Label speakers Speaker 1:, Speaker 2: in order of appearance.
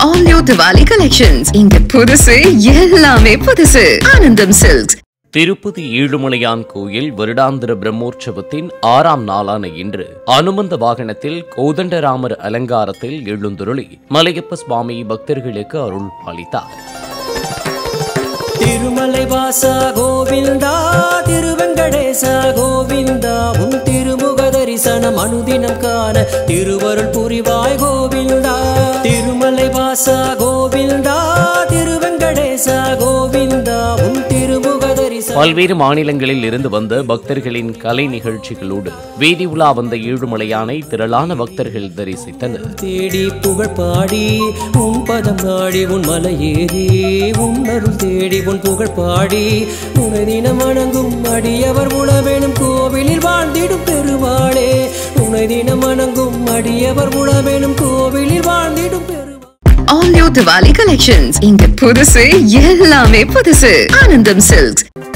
Speaker 1: All new Diwali collections. இங்க புதுசு எல்லாமே புதுசு ஆனந்தம் சில்க்ஸ்
Speaker 2: திருப்பதி ஏழுமலையான் கோயில் வருடாந்திர பிரம்மோற்சவத்தின் ஆறாம் நாளான இன்று அனுமந்த வாகனத்தில் கோதண்டராமர் அலங்காரத்தில் எழுந்துருளி மலையப்ப சுவாமி பக்தர்களுக்கு அருள் பாலித்தார்
Speaker 3: திருமலை வாசா கோவிந்தா திருவெங்கடேசா கோவிந்தா உன் திருமுக தரிசனம் அனுதினம் காண திருவருள் புரிவாய் கோவிந்தா திருமலை வாசா கோவிந்தா திருவெங்கடேசா கோவிந்தா உன் திருமுக தரிசனம்
Speaker 2: பல்வேறு மாநிலங்களில் இருந்து வந்த பக்தர்களின் கலை நிகழ்ச்சிகளோடு வீதி உலா வந்த ஏழுமலையானை திரளான பக்தர்கள் தரிசித்தனர்
Speaker 3: தேடி புகழ் பாடி உன் பதம் நாடி உன் மலை ஏறி உன் அருள் தேடி உன் புகழ் பாடி உனை தினம் வணங்கும் அடியவர் உணவேணும் கோவிலில் வாழ்ந்திடும் பெருமாளே உனை தினம் வணங்கும் அடியவர் உணவேணும் கோவிலில் வாழ்ந்திடும் Perumal
Speaker 1: All new Diwali collections. இங்க புதுசு எல்லாமே புதுசு ஆனந்தம் சில்க்ஸ்